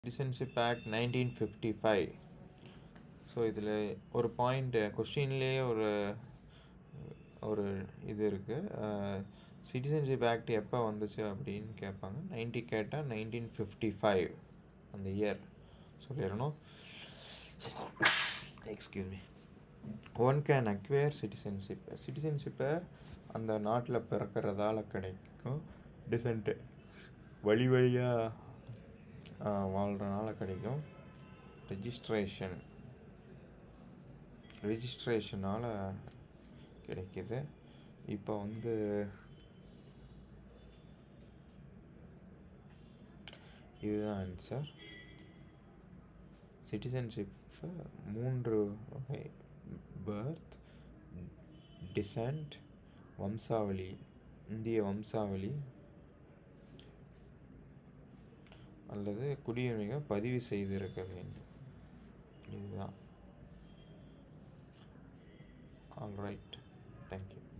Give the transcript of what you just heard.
citizenship act nineteen fifty five so இதில் ஒரு point கொஸ்டின்லேயே ஒரு ஒரு இது இருக்குது சிட்டிசன்ஷிப் ஆக்ட் எப்போ வந்துச்சு அப்படின்னு கேட்பாங்க நைன்டி கேட்டால் நைன்டீன் ஃபிஃப்டி ஃபைவ் அந்த இயர் சொல்லிடணும் excuse me one can acquire citizenship சிட்டிசன்ஷிப்பை அந்த நாட்டில் பிறக்கிறதால கிடைக்கும் டிசென்ட்டு வழி வழியாக வாழ்கிறனால கிடைக்கும் ரெஜிஸ்ட்ரேஷன் ரெஜிஸ்ட்ரேஷனால் கிடைக்கிது இப்போ வந்து இதுதான் ஆன்சர் சிட்டிசன்ஷிப்பை மூன்று வகை பர்த் டிசன்ட் வம்சாவளி இந்திய வம்சாவளி அல்லது குடியுரிமையை பதிவு செய்திருக்க வேண்டும் இதுதான் ஆல் ரைட் தேங்க்யூ